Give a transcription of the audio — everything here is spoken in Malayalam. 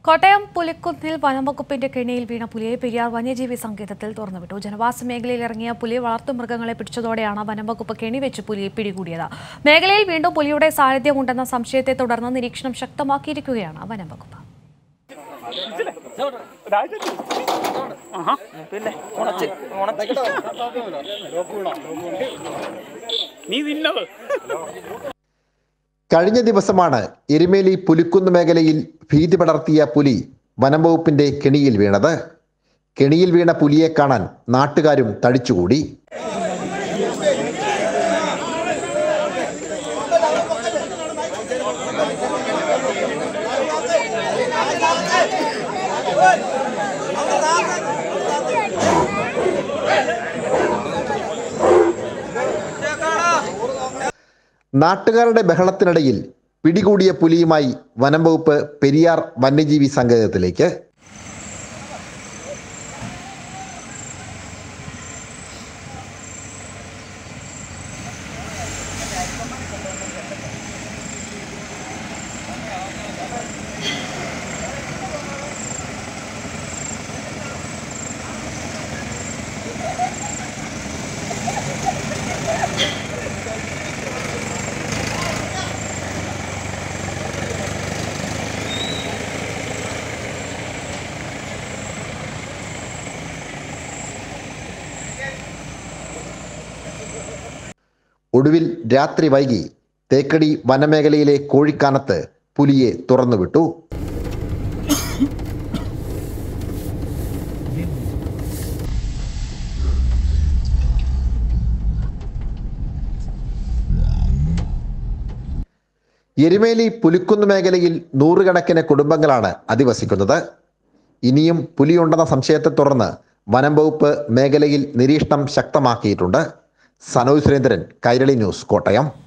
കോട്ടയം പുലിക്കുന്നിൽ വനംവകുപ്പിന്റെ കെണിയിൽ വീണ പുലിയെ പെരിയാർ വന്യജീവി സങ്കേതത്തിൽ തുറന്നുവിട്ടു ജനവാസ മേഖലയിൽ ഇറങ്ങിയ പുലി വളർത്തുമൃഗങ്ങളെ പിടിച്ചതോടെയാണ് വനംവകുപ്പ് കെണിവെച്ച് പുലിയെ പിടികൂടിയത് മേഖലയിൽ വീണ്ടും പുലിയുടെ സാന്നിധ്യമുണ്ടെന്ന സംശയത്തെ തുടർന്ന് നിരീക്ഷണം ശക്തമാക്കിയിരിക്കുകയാണ് വനംവകുപ്പ് പിന്നെ ഉണച്ച് ഉണച്ച് നീ തിന്നത് കഴിഞ്ഞ ദിവസമാണ് എരുമേലി പുലിക്കുന്ന് മേഖലയിൽ ഭീതി പടർത്തിയ പുലി വനംവകുപ്പിന്റെ കെണിയിൽ വീണത് കെണിയിൽ വീണ പുലിയെ കാണാൻ നാട്ടുകാരും തടിച്ചുകൂടി നാട്ടുകാരുടെ ബഹളത്തിനിടയിൽ പിടികൂടിയ പുലിയുമായി വനംവകുപ്പ് പെരിയാർ വന്യജീവി സങ്കേതത്തിലേക്ക് ഒടുവിൽ രാത്രി വൈകി തേക്കടി വനമേഖലയിലെ കോഴിക്കാനത്ത് പുലിയെ തുറന്നുവിട്ടു എരുമേലി പുലിക്കുന്ന് മേഖലയിൽ നൂറുകണക്കിന് കുടുംബങ്ങളാണ് അധിവസിക്കുന്നത് ഇനിയും പുലിയുണ്ടെന്ന സംശയത്തെ തുടർന്ന് വനം വകുപ്പ് മേഖലയിൽ നിരീക്ഷണം ശക്തമാക്കിയിട്ടുണ്ട് സനോജ് സുരേന്ദ്രൻ കൈരളി ന്യൂസ് കോട്ടയം